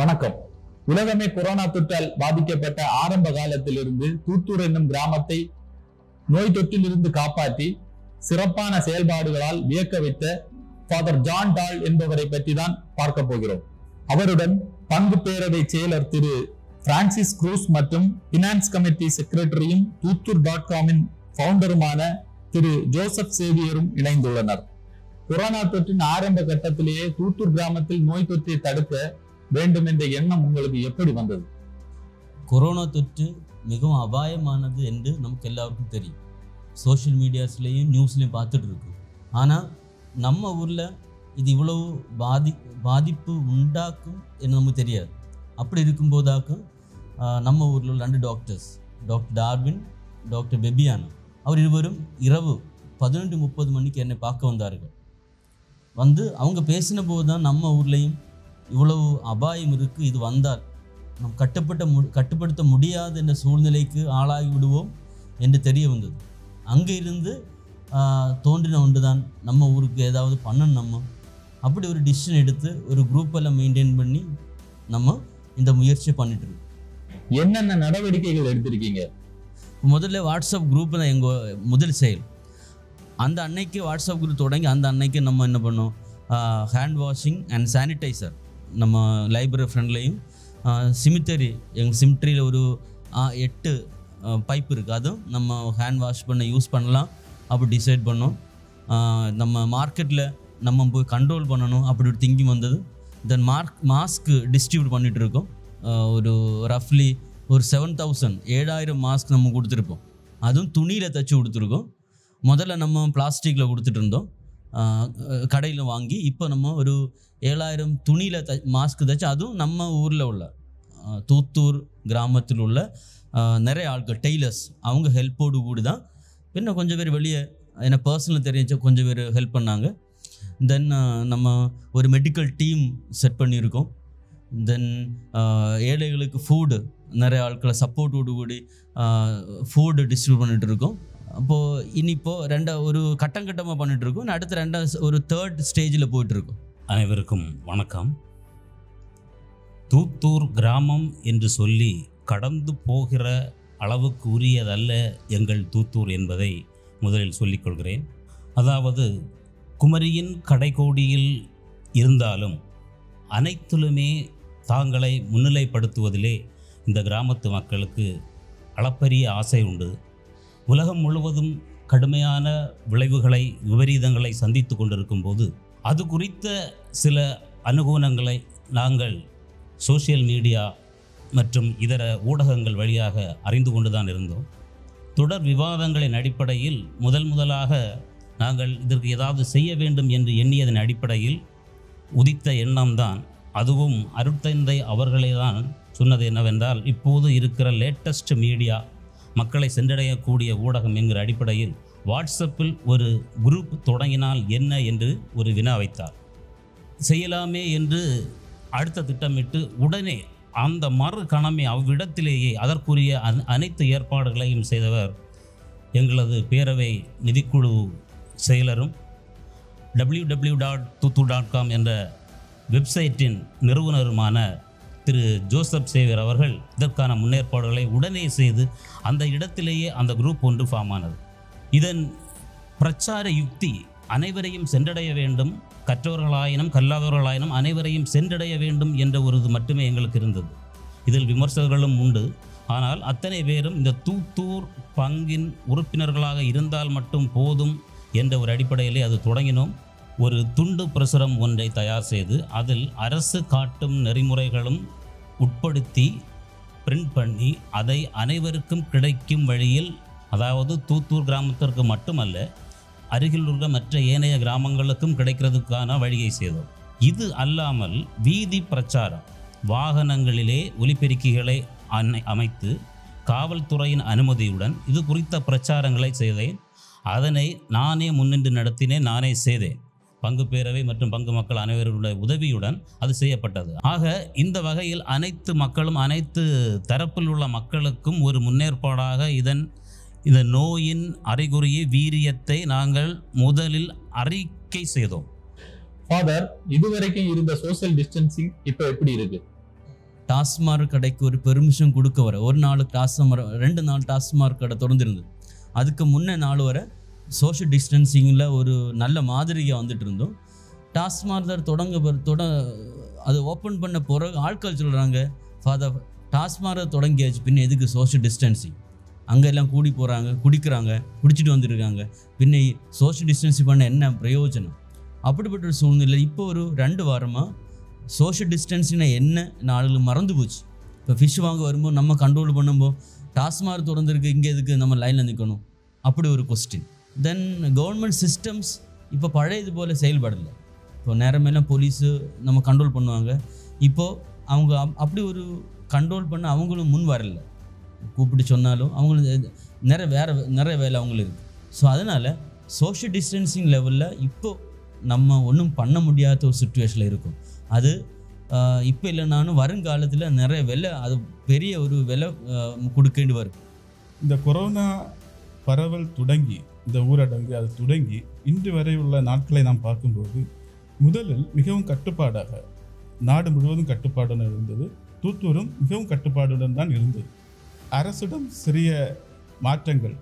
வணக்கம் உலகமே கொரோனா தொற்றால் பாதிக்கப்பட்ட ஆரம்ப காலத்திலிருந்து தூத்தூர் என்னும் கிராமத்தை நோய் தொற்றிலிருந்து காப்பாற்றி சிறப்பான செயல்பாடுகளால் வியக்க வைத்த ஃபாதர் ஜான் டால் என்பவரை பற்றி தான் பார்க்க போகிறோம் அவருடன் பங்கு பேரவை செயலர் திரு பிரான்சிஸ் குரூஸ் மற்றும் பினான்ஸ் கமிட்டி செக்ரட்டரியும் தூத்தூர் டாட் காமின் ஃபவுண்டருமான திரு ஜோசப் சேவியரும் இணைந்துள்ளனர் கொரோனா தொற்றின் ஆரம்ப கட்டத்திலேயே தூத்தூர் கிராமத்தில் நோய் தொற்றை தடுக்க வேண்டும் என்ற எண்ணம் உங்களுக்கு எப்படி வந்தது கொரோனா தொற்று மிகவும் அபாயமானது என்று நமக்கு எல்லாருக்கும் தெரியும் சோஷியல் மீடியாஸ்லேயும் நியூஸ்லேயும் பார்த்துட்டு இருக்கோம் ஆனால் நம்ம ஊரில் இது இவ்வளவு பாதி பாதிப்பு உண்டாக்கும் என்று நமக்கு தெரியாது அப்படி இருக்கும்போதாக்கும் ஆஹ், நம்ம ஊரில் உள்ள ரெண்டு doctors doctor Darwin doctor Fabiana அவர் இருவரும் இரவு பதினெண்டு முப்பது மணிக்கு என்னை பார்க்க வந்தார்கள் வந்து அவங்க பேசின போது தான் நம்ம ஊர்லேயும் இவ்வளவு அபாயம் இருக்குது இது வந்தால் நம் கட்டுப்பட்ட மு கட்டுப்படுத்த முடியாத என்ற சூழ்நிலைக்கு ஆளாகி விடுவோம் என்று தெரிய வந்தது அங்கே இருந்து ஆஹ், தோன்றின ஒன்று தான் நம்ம ஊருக்கு ஏதாவது பண்ணணும் நம்ம அப்படி ஒரு டிசிஷன் எடுத்து ஒரு குரூப் எல்லாம் மெயின்டைன் பண்ணி நம்ம இந்த முயற்சியை பண்ணிட்டு இருக்கோம் என்னென்ன நடவடிக்கைகள் எடுத்திருக்கீங்க முதல்ல வாட்ஸ்அப் குரூப் தான் எங்கள் முதல் செயல் அந்த அன்னைக்கு வாட்ஸ்அப் குரூப் தொடங்கி அந்த அன்னைக்கு நம்ம என்ன பண்ணோம் ஹேண்ட் வாஷிங் அண்ட் சானிடைசர் நம்ம லைப்ரரி ஃப்ரெண்ட்லேயும் சிமிட்டரி எங்கள் சிமிட்டரியில் ஒரு ஆ, எட்டு பைப் இருக்குது அதுவும் நம்ம ஹேண்ட் வாஷ் பண்ண யூஸ் பண்ணலாம் அப்படி டிசைட் பண்ணோம் ஆ, நம்ம மார்க்கெட்டில் நம்ம போய் கண்ட்ரோல் பண்ணணும் அப்படி ஒரு திங்கிங் வந்தது தென் மார்க் மாஸ்க்கு டிஸ்ட்ரிபியூட் பண்ணிகிட்டு இருக்கோம் ஆ, ஒரு ரஃப்லி ஒரு செவன் தௌசண்ட் ஏழாயிரம் மாஸ்க் நம்ம கொடுத்துருப்போம் அதுவும் துணியில் தைச்சி கொடுத்துருக்கோம் முதல்ல நம்ம பிளாஸ்டிக்கில் கொடுத்துட்டு இருந்தோம் கடையில் வாங்கி இப்போ நம்ம ஒரு ஏழாயிரம் துணியில் த மாஸ்க் தைச்சு அதுவும் நம்ம ஊரில் உள்ள ஆஹ், தூத்தூர் கிராமத்தில் உள்ள ஆஹ், நிறைய ஆட்கள் டெய்லர்ஸ் அவங்க ஹெல்ப்போடு கூடி தான் பின்ன கொஞ்சம் பேர் வெளியே என்ன பர்சனல் தெரிஞ்ச கொஞ்சம் பேர் ஹெல்ப் பண்ணாங்க தென் நம்ம ஒரு மெடிக்கல் டீம் செட் பண்ணியிருக்கோம் தென் ஏழைகளுக்கு ஃபுட்டு நிறைய ஆட்களை சப்போர்ட்டோடு கூடி ஃபுட்டு டிஸ்ட்ரிபியூட் பண்ணிட்டு இருக்கோம் அப்போது இனிப்போ ரெண்டா ஒரு கட்டம் கட்டமாக பண்ணிட்டு இருக்கோம் அடுத்த ரெண்டா ஒரு தேர்ட் ஸ்டேஜில் போயிட்டு இருக்கோம் அனைவருக்கும் வணக்கம் தூத்தூர் கிராமம் என்று சொல்லி கடந்து போகிற அளவுக்கு உரியதல்ல எங்கள் தூத்தூர் என்பதை முதலில் சொல்லிக்கொள்கிறேன் அதாவது குமரியின் கடைக்கோடியில் இருந்தாலும் அனைத்திலுமே தாங்களை முன்னிலைப்படுத்துவதிலே இந்த கிராமத்து மக்களுக்கு அளப்பரிய ஆசை உண்டு உலகம் முழுவதும் கடுமையான விளைவுகளை விபரீதங்களை சந்தித்து கொண்டிருக்கும் போது அது குறித்த சில அனுகூலங்களை நாங்கள் சோஷியல் மீடியா மற்றும் இதர ஊடகங்கள் வழியாக அறிந்து கொண்டு தான் இருந்தோம் தொடர் விவாதங்களின் அடிப்படையில் முதல் முதலாக நாங்கள் இதற்கு ஏதாவது செய்ய வேண்டும் என்று எண்ணியதன் அடிப்படையில் உதித்த எண்ணம்தான் அதுவும் அருட்தந்தை அவர்களே தான் சொன்னது என்னவென்றால் இப்போது இருக்கிற லேட்டஸ்ட் மீடியா மக்களை சென்றடையக்கூடிய ஊடகம் என்கிற அடிப்படையில் வாட்ஸ்அப்பில் ஒரு குரூப் தொடங்கினால் என்ன என்று ஒரு வினா வைத்தார் செய்யலாமே என்று அடுத்த திட்டமிட்டு உடனே அந்த மறு கணமே அவ்விடத்திலேயே அதற்குரிய அன- அனைத்து ஏற்பாடுகளையும் செய்தவர் எங்களது பேரவை நிதிக்குழு செயலரும் W W dot Thoothu dot com என்ற வெப்சைட்டின் நிறுவனருமான திரு ஜோசப் சேவியர் அவர்கள் இதற்கான முன்னேற்பாடுகளை உடனே செய்து அந்த இடத்திலேயே அந்த குரூப் ஒன்று ஃபார்ம் ஆனது இதன் பிரச்சார யுக்தி அனைவரையும் சென்றடைய வேண்டும் கற்றவர்களாயினும் கல்லாதவர்களாயினும் அனைவரையும் சென்றடைய வேண்டும் என்ற ஒரு இது மட்டுமே எங்களுக்கு இருந்தது இதில் விமர்சகர்களும் உண்டு ஆனால் அத்தனை பேரும் இந்த தூத்தூர் பங்கின் உறுப்பினர்களாக இருந்தால் மட்டும் போதும் என்ற ஒரு அடிப்படையிலே அது தொடங்கினோம் ஒரு துண்டு பிரசுரம் ஒன்றை தயார் செய்து அதில் அரசு காட்டும் நெறிமுறைகளும் உட்படுத்தி பிரிண்ட் பண்ணி அதை அனைவருக்கும் கிடைக்கும் வழியில் அதாவது தூத்தூர் கிராமத்திற்கு மட்டுமல்ல அருகில் உள்ள மற்ற ஏனைய கிராமங்களுக்கும் கிடைக்கிறதுக்கான வழியை செய்தோம் இது அல்லாமல் வீதி பிரச்சாரம் வாகனங்களிலே ஒலிபெருக்கிகளை அன்னை அமைத்து காவல்துறையின் அனுமதியுடன் இது குறித்த பிரச்சாரங்களை செய்தேன் அதனை நானே முன்னின்று நடத்தினேன் நானே செய்தேன் பங்கு பேரவை மற்றும் பங்கு மக்கள் அனைவருடைய உதவியுடன் அது செய்யப்பட்டது ஆக இந்த வகையில் அனைத்து மக்களும் அனைத்து தரப்பில் உள்ள மக்களுக்கும் ஒரு முன்னேற்பாடாக இதன் இந்த நோயின் அறிகுறிய வீரியத்தை நாங்கள் முதலில் அறிக்கை செய்தோம் ஃபாதர் இதுவரைக்கும் இருந்த சோஷியல் டிஸ்டன்சிங் இப்ப எப்படி இருக்கு டாஸ்மார்க் கடைக்கு ஒரு பெர்மிஷன் கொடுக்க வர ஒரு நாள் டாஸ்மார் ரெண்டு நாள் டாஸ்மார்க் கடை திறந்திருந்தது அதுக்கு முன்னே நாள் வரை சோஷியல் டிஸ்டன்சிங்கில் ஒரு நல்ல மாதிரியாக வந்துட்டு இருந்தோம் டாஸ்மார்க் தொடங்க பிற- தொட அது ஓப்பன் பண்ண பிறகு ஆட்கள் சொல்கிறாங்க ஃபாதர் டாஸ்மார்க் தொடங்கியாச்சு பின்ன எதுக்கு சோஷியல் டிஸ்டன்சிங் அங்கே எல்லாம் கூடி போகிறாங்க குடிக்கிறாங்க குடிச்சிட்டு வந்திருக்காங்க பின்ன சோஷியல் டிஸ்டன்சிங் பண்ண என்ன பிரயோஜனம் அப்படிப்பட்ட ஒரு சூழ்நிலை இப்போ ஒரு ரெண்டு வாரமாக சோஷியல் டிஸ்டன்ஸிங்னா என்ன நாளுக்கு மறந்து போச்சு இப்போ ஃபிஷ் வாங்க வரும்போது நம்ம கண்ட்ரோல் பண்ணும்போது டாஸ்மார்க் திறந்துருக்கு இங்கே எதுக்கு நம்ம லைனில் நிற்கணும் அப்படி ஒரு கொஸ்டின் தென் கவர்மெண்ட் சிஸ்டம்ஸ் இப்போ பழையது போல் செயல்படலை இப்போ நேரமெல்லாம் போலீஸு நம்ம கண்ட்ரோல் பண்ணுவாங்க இப்போது அவங்க அப்- அப்படி ஒரு கண்ட்ரோல் பண்ண அவங்களும் முன் வரல கூப்பிட்டு சொன்னாலும் அவங்களுக்கு இது- நிறைய வேறு நிறைய வேலை அவங்களுக்கு இருக்குது ஸோ அதனால் சோஷியல் டிஸ்டன்சிங் லெவலில் இப்போ நம்ம ஒன்றும் பண்ண முடியாத ஒரு சுச்சுவேஷனில் இருக்கும் அது இப்போ இல்லைனாலும் வருங்காலத்தில் நிறைய விலை அது பெரிய ஒரு விலை ஆஹ், கொடுக்கேண்டி வரும் இந்த கொரோனா பரவல் தொடங்கி இந்த ஊரடங்கு அது தொடங்கி இன்று வரை உள்ள நாட்களை நாம் பார்க்கும்போது முதலில் மிகவும் கட்டுப்பாடாக நாடு முழுவதும் கட்டுப்பாடுடன் இருந்தது தூத்தூரும் மிகவும் கட்டுப்பாடுடன் தான் இருந்தது அரசிடம் சிறிய மாற்றங்கள்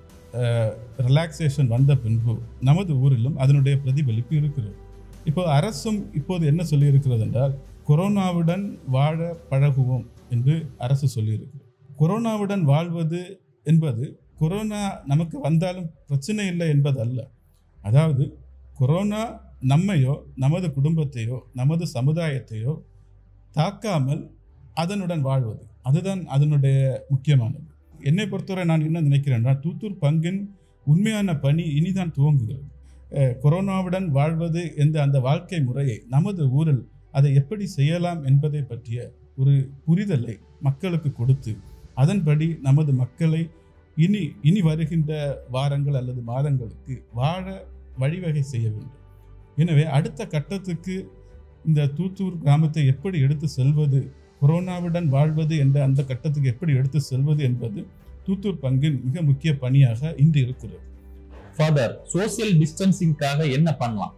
ரிலாக்ஸேஷன் வந்த பின்பு நமது ஊரிலும் அதனுடைய பிரதிபலிப்பு இருக்கிறது இப்போ அரசும் இப்போது என்ன சொல்லியிருக்கிறது என்றால் கொரோனாவுடன் வாழ பழகுவோம் என்று அரசு சொல்லியிருக்கிறது கொரோனாவுடன் வாழ்வது என்பது கொரோனா நமக்கு வந்தாலும் பிரச்சனை இல்லை என்பது அல்ல அதாவது கொரோனா நம்மையோ நமது குடும்பத்தையோ நமது சமுதாயத்தையோ தாக்காமல் அதனுடன் வாழ்வது அதுதான் அதனுடைய முக்கியமானது என்னை பொறுத்தவரை நான் என்ன நினைக்கிறேன்னா தூத்தூர் பங்கின் உண்மையான பணி இனிதான் துவங்குகிறது அஹ், கொரோனாவுடன் வாழ்வது என்ற அந்த வாழ்க்கை முறையை நமது ஊரில் அதை எப்படி செய்யலாம் என்பதை பற்றிய ஒரு புரிதலை மக்களுக்கு கொடுத்து அதன்படி நமது மக்களை இனி இனி வருகின்ற வாரங்கள் அல்லது மாதங்களுக்கு வாழ வழிவகை செய்ய வேண்டும் எனவே அடுத்த கட்டத்துக்கு இந்த தூத்தூர் கிராமத்தை எப்படி எடுத்து செல்வது கொரோனாவுடன் வாழ்வது என்ற அந்த கட்டத்துக்கு எப்படி எடுத்து செல்வது என்பது தூத்தூர் பங்கின் மிக முக்கிய பணியாக இன்று இருக்கிறது ஃபாதர் சோசியல் டிஸ்டன்சிங்காக என்ன பண்ணலாம்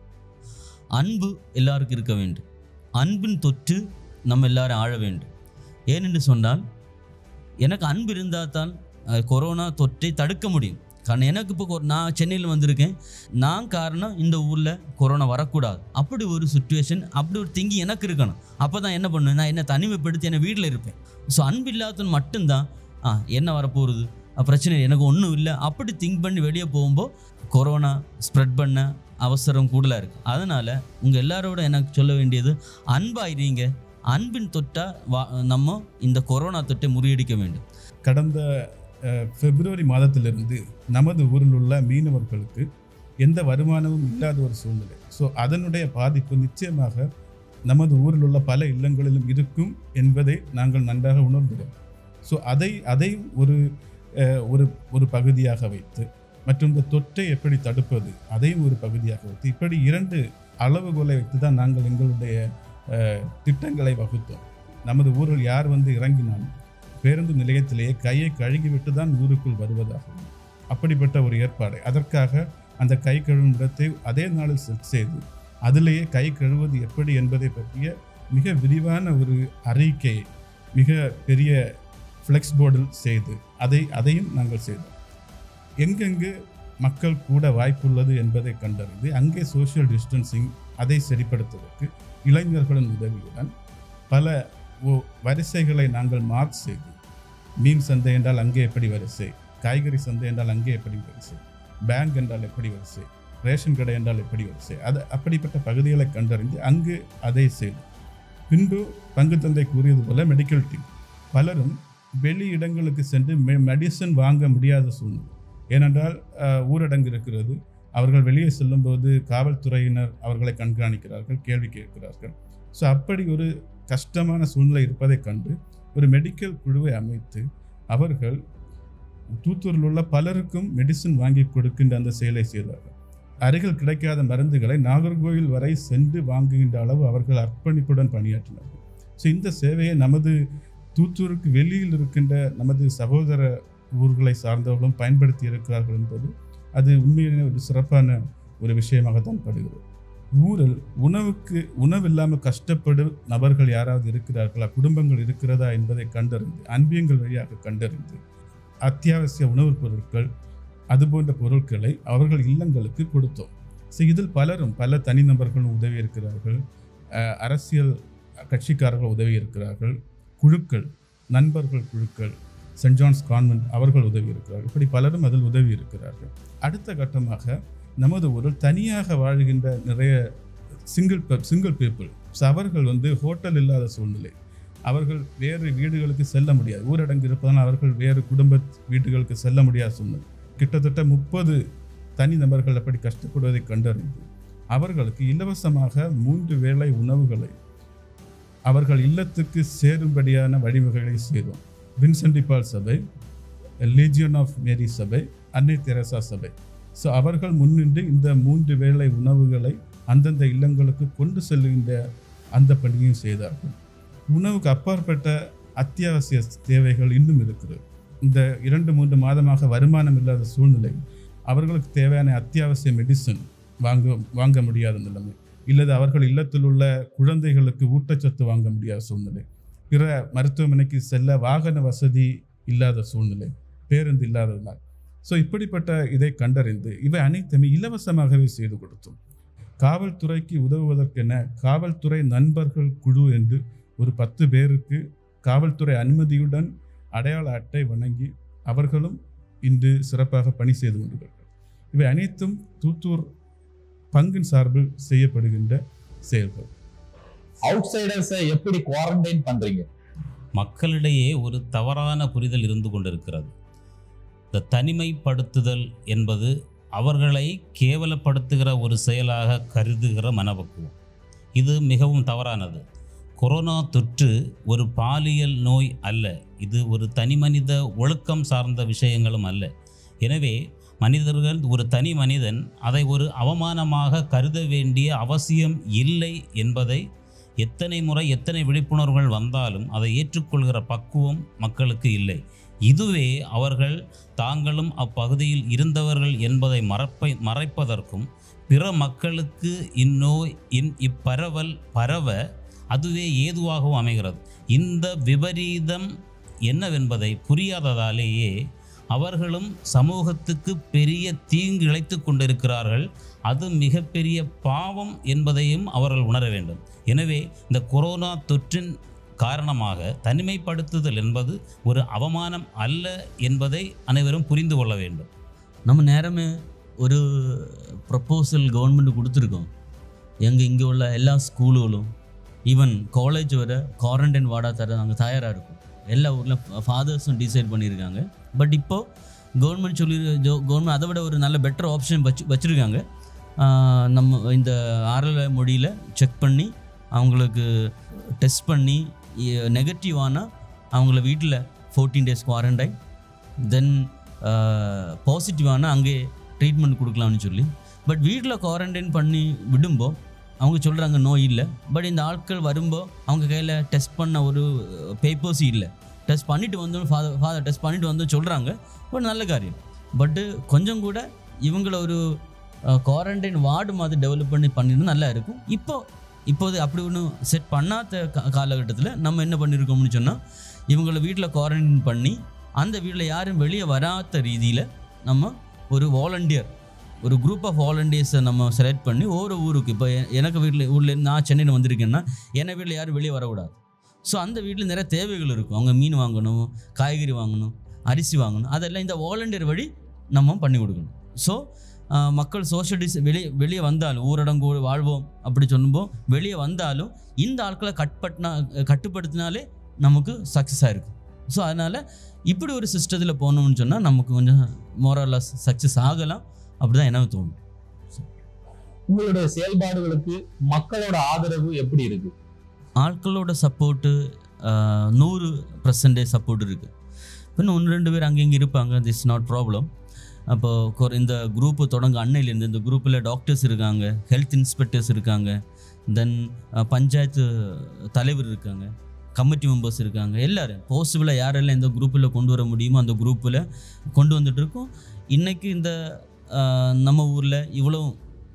அன்பு எல்லாருக்கும் இருக்க வேண்டும் அன்பின் தொற்று நம்ம எல்லாரும் ஆழ வேண்டும் ஏனென்று சொன்னால் எனக்கு அன்பு இருந்தால் தான் அஹ், கொரோனா தொற்றை தடுக்க முடியும் காரணம் எனக்கு இப்போ கொ- நான் சென்னையில் வந்திருக்கேன் நான் காரணம் இந்த ஊரில் கொரோனா வரக்கூடாது அப்படி ஒரு சுச்சுவேஷன் அப்படி ஒரு திங்கி எனக்கு இருக்கணும் அப்போ தான் என்ன பண்ணுவேன் நான் என்னை தனிமைப்படுத்தி என்ன வீட்டில் இருப்பேன் ஸோ அன்பு இல்லாதவன் மட்டும்தான் ஆ என்ன வரப்போகுது அஹ், பிரச்சனை இல்லை, எனக்கு ஒன்றும் இல்லை அப்படி திங்க் பண்ணி வெளியே போகும்போது கொரோனா ஸ்ப்ரெட் பண்ண அவசரம் கூடுதலாக இருக்குது அதனால் உங்கள் எல்லாரோட எனக்கு சொல்ல வேண்டியது அன்பாயிருங்க அன்பின் தொட்டா வா நம்ம இந்த கொரோனா தொட்டை முறியடிக்க வேண்டும் கடந்த அஹ், பிப்ரவரி மாதத்திலிருந்து நமது ஊரில் உள்ள மீனவர்களுக்கு எந்த வருமானமும் இல்லாத ஒரு சூழ்நிலை ஸோ அதனுடைய பாதிப்பு நிச்சயமாக நமது ஊரில் உள்ள பல இல்லங்களிலும் இருக்கும் என்பதை நாங்கள் நன்றாக உணர்கிறோம் ஸோ அதை அதை ஒரு அஹ், ஒரு ஒரு பகுதியாக வைத்து மற்றும் இந்த தொற்றை எப்படி தடுப்பது அதையும் ஒரு பகுதியாக வைத்து இப்படி இரண்டு அளவுகோலை வைத்து தான் நாங்கள் எங்களுடைய அஹ், திட்டங்களை வகுத்தோம் நமது ஊரில் யார் வந்து இறங்கினாலும் பேருந்து நிலையத்திலேயே கையை கழுகிவிட்டு தான் ஊருக்குள் வருவதாகவும் அப்படிப்பட்ட ஒரு ஏற்பாடு அதற்காக அந்த கை கழுவும் இடத்தை அதே நாளில் செட் செய்து அதிலேயே கை கழுவது எப்படி என்பதை பற்றிய மிக விரிவான ஒரு அறிக்கை மிக பெரிய ஃப்ளெக்ஸ் போர்டில் செய்து அதை அதையும் நாங்கள் செய்தோம் எங்கெங்கு மக்கள் கூட வாய்ப்புள்ளது என்பதை கண்டறிந்து அங்கே சோஷியல் டிஸ்டன்சிங் அதை சரிப்படுத்துவதற்கு இளைஞர்களின் உதவியுடன் பல ஓ- வரிசைகளை நாங்கள் மார்க் செய்து மீன் சந்தை என்றால் அங்கே எப்படி வரிசை காய்கறி சந்தை என்றால் அங்கே எப்படி வரிசை பேங்க் என்றால் எப்படி வரிசை ரேஷன் கடை என்றால் எப்படி வரிசை அது அப்படிப்பட்ட பகுதிகளை கண்டறிந்து அங்கு அதை செய்து பின்பு பங்கு தந்தை கூறியது போல மெடிக்கல் டீம் பலரும் வெளி இடங்களுக்கு சென்று மெடிசன் வாங்க முடியாத சூழ்நிலை ஏனென்றால் அஹ், ஊரடங்கு இருக்கிறது அவர்கள் வெளியே செல்லும்போது காவல்துறையினர் அவர்களை கண்காணிக்கிறார்கள் கேள்வி கேட்கிறார்கள் ஸோ அப்படி ஒரு கஷ்டமான சூழ்நிலை இருப்பதைக் கண்டு ஒரு மெடிக்கல் குழுவை அமைத்து அவர்கள் தூத்தூரில் உள்ள பலருக்கும் மெடிசின் வாங்கி கொடுக்கின்ற அந்த செயலை செய்தார்கள் அருகில் கிடைக்காத மருந்துகளை நாகர்கோவில் வரை சென்று வாங்குகின்ற அளவு அவர்கள் அர்ப்பணிப்புடன் பணியாற்றினார்கள் ஸோ இந்த சேவையை நமது தூத்தூருக்கு வெளியில் இருக்கின்ற நமது சகோதர ஊர்களை சார்ந்தவர்களும் பயன்படுத்தி இருக்கிறார்கள் என்பது அது உண்மையிலே ஒரு சிறப்பான ஒரு விஷயமாகத்தான் படுகிறது ஊரில் உணவுக்கு உணவு இல்லாமல் கஷ்டப்படும் நபர்கள் யாராவது இருக்கிறார்களா குடும்பங்கள் இருக்கிறதா என்பதை கண்டறிந்து அன்பியங்கள் வழியாக கண்டறிந்து அத்தியாவசிய உணவுப் பொருட்கள் அதுபோன்ற பொருட்களை அவர்கள் இல்லங்களுக்கு கொடுத்தோம் ஸோ இதில் பலரும் பல தனிநபர்களும் உதவி இருக்கிறார்கள் அஹ், அரசியல் கட்சிக்காரர்கள் உதவி இருக்கிறார்கள் குழுக்கள் நண்பர்கள் குழுக்கள் சென்ட் ஜான்ஸ் கான்வென்ட் அவர்கள் உதவி இருக்கிறார்கள் இப்படி பலரும் அதில் உதவி இருக்கிறார்கள் அடுத்த கட்டமாக நமது ஊரில் தனியாக வாழ்கின்ற நிறைய சிங்கிள் சிங்கிள் பீப்புள் அவர்கள் வந்து ஹோட்டல் இல்லாத சூழ்நிலை அவர்கள் வேறு வீடுகளுக்கு செல்ல முடியாது ஊரடங்கு இருப்பதனால் அவர்கள் வேறு குடும்ப வீடுகளுக்கு செல்ல முடியாத சூழ்நிலை கிட்டத்தட்ட முப்பது தனி நபர்கள் அப்படி கஷ்டப்படுவதை கண்டறிந்து அவர்களுக்கு இலவசமாக மூன்று வேளை உணவுகளை அவர்கள் இல்லத்துக்கு சேரும்படியான வழிவகைகளை செய்தோம் வின்சென்ட் பால் சபை லீஜியன் ஆஃப் மேரி சபை அன்னை தெரசா சபை ஸோ அவர்கள் முன்னின்று இந்த மூன்று வேளை உணவுகளை அந்தந்த இல்லங்களுக்கு கொண்டு செல்கின்ற அந்த பணியும் செய்தார்கள் உணவுக்கு அப்பாற்பட்ட அத்தியாவசிய தேவைகள் இன்னும் இருக்கிறது இந்த இரண்டு மூன்று மாதமாக வருமானம் இல்லாத சூழ்நிலை அவர்களுக்கு தேவையான அத்தியாவசிய மெடிசன் வாங்க வாங்க முடியாத நிலைமை இல்லது அவர்கள் இல்லத்தில் உள்ள குழந்தைகளுக்கு ஊட்டச்சத்து வாங்க முடியாத சூழ்நிலை பிற மருத்துவமனைக்கு செல்ல வாகன வசதி இல்லாத சூழ்நிலை பேருந்து இல்லாததுனால் ஸோ இப்படிப்பட்ட இதை கண்டறிந்து இவை அனைத்துமே இலவசமாகவே செய்து கொடுத்தோம் காவல்துறைக்கு உதவுவதற்கென காவல்துறை நண்பர்கள் குழு என்று ஒரு பத்து பேருக்கு காவல்துறை அனுமதியுடன் அடையாள அட்டை வழங்கி அவர்களும் இன்று சிறப்பாக பணி செய்து கொண்டிருக்கிறார்கள் இவை அனைத்தும் தூத்தூர் பங்கின் சார்பில் செய்யப்படுகின்ற செயல்கள் அவுட் சைடர்ஸை எப்படி குவாரண்டைன் பண்றீங்க மக்களிடையே ஒரு தவறான புரிதல் இருந்து கொண்டிருக்கிறது இந்த தனிமைப்படுத்துதல் என்பது அவர்களை கேவலப்படுத்துகிற ஒரு செயலாக கருதுகிற மனப்பக்குவம் இது மிகவும் தவறானது கொரோனா தொற்று ஒரு பாலியல் நோய் அல்ல இது ஒரு தனிமனித ஒழுக்கம் சார்ந்த விஷயங்களும் அல்ல எனவே மனிதர்கள் ஒரு தனி மனிதன் அதை ஒரு அவமானமாக கருத வேண்டிய அவசியம் இல்லை என்பதை எத்தனை முறை எத்தனை விழிப்புணர்வுகள் வந்தாலும் அதை ஏற்றுக்கொள்கிற பக்குவம் மக்களுக்கு இல்லை இதுவே அவர்கள் தாங்களும் அப்பகுதியில் இருந்தவர்கள் என்பதை மறப்பை மறைப்பதற்கும் பிற மக்களுக்கு இந்நோய் இன் இப்பரவல் பரவ அதுவே ஏதுவாகவும் அமைகிறது இந்த விபரீதம் என்னவென்பதை புரியாததாலேயே அவர்களும் சமூகத்துக்கு பெரிய தீங்கு இழைத்து கொண்டிருக்கிறார்கள் அது மிகப்பெரிய பாவம் என்பதையும் அவர்கள் உணர வேண்டும் எனவே இந்த கொரோனா தொற்றின் காரணமாக தனிமைப்படுத்துதல் என்பது ஒரு அவமானம் அல்ல என்பதை அனைவரும் புரிந்து கொள்ள வேண்டும் நம்ம நேரமே ஒரு ப்ரப்போசல் கவர்மெண்ட் கொடுத்துருக்கோம் எங்கள் இங்கே உள்ள எல்லா ஸ்கூலுகளும் ஈவன் காலேஜ் வர குவாரண்டைன் வார்டாக தர நாங்கள் தயாராக இருக்கோம் எல்லா ஊரில் ஃபாதர்ஸும் டிசைட் பண்ணியிருக்காங்க பட் இப்போது கவர்மெண்ட் சொல்லி கவர்மெண்ட் அதை விட ஒரு நல்ல பெட்டர் ஆப்ஷன் வச்சு வச்சுருக்காங்க ஆஹ் நம்ம இந்த ஆரல மொழியில் செக் பண்ணி அவங்களுக்கு டெஸ்ட் பண்ணி நெகட்டிவ் ஆனால் அவங்கள வீட்டில் fourteen days quarantine then positive ஆனால் அங்கே ட்ரீட்மெண்ட் கொடுக்கலாம்னு சொல்லி பட் வீட்டில் குவாரண்டைன் பண்ணி விடும்போ அவங்க சொல்கிறாங்க நோய் இல்லை பட் இந்த ஆட்கள் வரும்போ அவங்க கையில் டெஸ்ட் பண்ண ஒரு பேப்பர்ஸ் இல்லை டெஸ்ட் பண்ணிட்டு வந்தோம் ஃபாதர் ஃபாதர் டெஸ்ட் பண்ணிட்டு வந்து சொல்கிறாங்க ஒரு நல்ல காரியம் பட்டு கொஞ்சம் கூட இவங்கள ஒரு குவாரண்டைன் வார்டு மாதிரி டெவலப் பண்ணி பண்ணிருந்தா நல்லா இருக்கும் இப்போ இப்போது அப்படி ஒன்றும் செட் பண்ணாத கா- காலகட்டத்தில் நம்ம என்ன பண்ணியிருக்கோம்னு சொன்னால் இவங்கள வீட்டில் குவாரண்டைன் பண்ணி அந்த வீட்டில் யாரும் வெளியே வராத ரீதியில் நம்ம ஒரு வாலண்டியர் ஒரு குரூப் ஆஃப் வாலண்டியர்ஸை நம்ம செலக்ட் பண்ணி ஒவ்வொரு ஊருக்கு இப்போ எ- எனக்கு வீட்டில் ஊர்லேருந்து நான் சென்னையில் வந்திருக்கேன்னா என்னை வீட்டில் யாரும் வெளியே வரக்கூடாது ஸோ அந்த வீட்டில் நிறைய தேவைகள் இருக்கும் அவங்க மீன் வாங்கணும் காய்கறி வாங்கணும் அரிசி வாங்கணும் அதெல்லாம் இந்த வாலண்டியர் வழி நம்ம பண்ணி கொடுக்கணும் ஸோ மக்கள் சோஷியல் டிஸ் வெளியே வெளியே வந்தாலும் ஊரடங்கு வாழ்வோம் அப்படி சொல்லும்போது வெளியே வந்தாலும் இந்த ஆட்களை கட்பட்டினா கட்டுப்படுத்தினாலே நமக்கு சக்ஸஸ் ஆயிருக்கும் ஸோ அதனால் இப்படி ஒரு சிஸ்டத்தில் போனோம்னு சொன்னால் நமக்கு கொஞ்சம் மோரலஸ் சக்ஸஸ் ஆகலாம் அப்படி தான் எனக்கு தோணும் உங்களுடைய செயல்பாடுகளுக்கு மக்களோட ஆதரவு எப்படி இருக்கு ஆட்களோட சப்போர்ட்டு நூறு பர்சன்டேஜ் சப்போர்ட் இருக்குது இன்னும் ஒன்று ரெண்டு பேர் அங்கே இங்கே இருப்பாங்க திஸ் நாட் ப்ராப்ளம் அப்போது இந்த குரூப்பு தொடங்க அன்னையிலேருந்து இந்த குரூப்பில் டாக்டர்ஸ் இருக்காங்க ஹெல்த் இன்ஸ்பெக்டர்ஸ் இருக்காங்க தென் பஞ்சாயத்து தலைவர் இருக்காங்க கமிட்டி மெம்பர்ஸ் இருக்காங்க எல்லாரும் பாசிபிளாக யாரெல்லாம் இந்த குரூப்பில் கொண்டு வர முடியுமோ அந்த குரூப்பில் கொண்டு வந்துட்டு இருக்கோம் இன்றைக்கி இந்த அஹ், நம்ம ஊரில் இவ்வளோ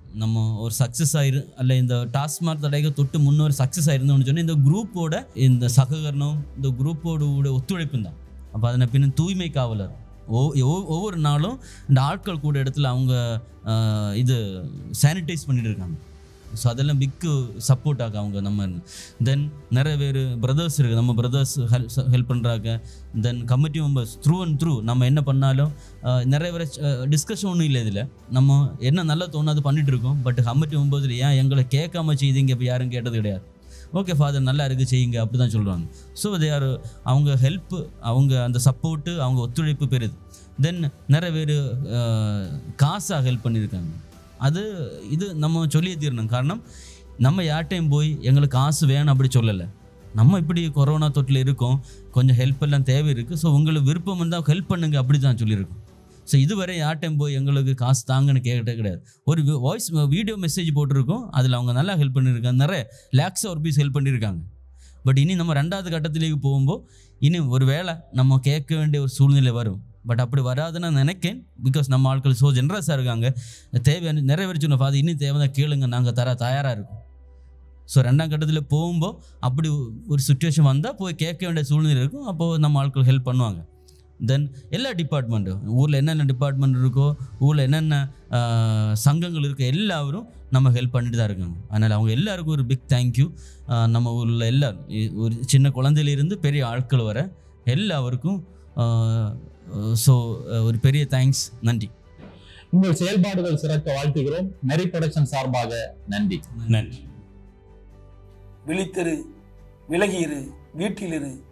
நம்ம ஒரு சக்ஸஸ் ஆயிரு அல்ல இந்த டாஸ்மாக் தடைக தொட்டு முன்னோர் சக்ஸஸ் ஆயிருந்தோம்னு சொன்னால் இந்த குரூப்போட இந்த சககரணம் இந்த குரூப்போட ஒத்துழைப்பு தான் அப்போ அதனை பின்ன தூய்மை காவலர் ஒவ்- ஒவ்- ஒவ்வொரு நாளும் இந்த ஆட்கள் கூட இடத்துல அவங்க ஆஹ், இது சானிடைஸ் பண்ணிட்டு இருக்காங்க ஸோ அதெல்லாம் பிக்கு சப்போர்ட் ஆக அவங்க நம்ம தென் நிறைய பேர் பிரதர்ஸ் இருக்குது நம்ம பிரதர்ஸ் ஹெல்ப் பண்ணுறாங்க then committee members through and through நம்ம என்ன பண்ணாலும் ஆஹ், நிறைய பேர் டிஸ்கஷன் ஒன்றும் இல்லை இதில் நம்ம என்ன நல்லா தோணும் அது பண்ணிட்டு இருக்கோம் பட் கமிட்டி மெம்பர்ஸில் ஏன் எங்களை கேட்காம செய்தீங்க இப்போ யாரும் கேட்டது கிடையாது ஓகே ஃபாதர் நல்லா இருக்குது செய்யுங்க அப்படி தான் சொல்கிறாங்க ஸோ தே ஆர் அவங்க ஹெல்ப்பு அவங்க அந்த சப்போர்ட்டு அவங்க ஒத்துழைப்பு பெறுது தென் நிறைய பேர் காசாக ஹெல்ப் பண்ணியிருக்காங்க அது இது நம்ம சொல்லியே தீரணும் காரணம் நம்ம யார்ட்டையும் போய் எங்களுக்கு காசு வேணும் அப்படி சொல்லலை நம்ம இப்படி கொரோனா தொட்டில் இருக்கோம் கொஞ்சம் ஹெல்ப் எல்லாம் தேவை இருக்குது ஸோ உங்களுக்கு விருப்பம் இருந்தால் ஹெல்ப் பண்ணுங்க அப்படி தான் சொல்லியிருக்கோம் ஸோ இதுவரை யார்ட்டையும் போய் எங்களுக்கு காசு தாங்கன்னு கேட்டே கிடையாது ஒரு வாய்ஸ் வீடியோ மெசேஜ் போட்டிருக்கோம் அதில் அவங்க நல்லா ஹெல்ப் பண்ணியிருக்காங்க நிறைய லேக்ஸ் ஒரு பீஸ் ஹெல்ப் பண்ணியிருக்காங்க பட் இனி நம்ம ரெண்டாவது கட்டத்திലേക്ക് போகும்போது இனி ஒரு வேளை நம்ம கேட்க வேண்டிய ஒரு சூழ்நிலை வரும் பட் அப்படி வராதுன்னு நான் நினைக்கேன் பிகாஸ் நம்ம ஆட்கள் ஸோ ஜென்ரஸாக இருக்காங்க தேவையான நிறைய பேர் சொன்ன ஃபாதர் இன்னும் தேவையான கேளுங்க நாங்கள் தர தயாராக இருக்கோம் ஸோ ரெண்டாம் கட்டத்தில் போகும்போது அப்படி ஒரு சுச்சுவேஷன் வந்தால் போய் கேட்க வேண்டிய சூழ்நிலை இருக்கும் அப்போது நம்ம ஆட்கள் ஹெல்ப் பண்ணுவாங்க தென் எல்லா டிபார்ட்மெண்ட்டும் ஊரில் என்னென்ன டிபார்ட்மெண்ட் இருக்கோ ஊரில் என்னென்ன ஆஹ், சங்கங்கள் இருக்கோ எல்லாரும் நம்ம ஹெல்ப் பண்ணிட்டு தான் இருக்காங்க அதனால் அவங்க எல்லாருக்கும் ஒரு பிக் தேங்க்யூ நம்ம ஊரில் எல்லாரும் இ- ஒரு சின்ன குழந்தையிலிருந்து பெரிய ஆட்கள் வர எல்லாருக்கும் ஸோ ஒரு பெரிய தேங்க்ஸ் நன்றி உங்கள் செயல்பாடுகள் சிறக்க வாழ்த்துகிறோம் நெறி ப்ரொடக்ஷன் சார்பாக நன்றி நன்றி விழித்திரு விலகியிரு வீட்டிலிரு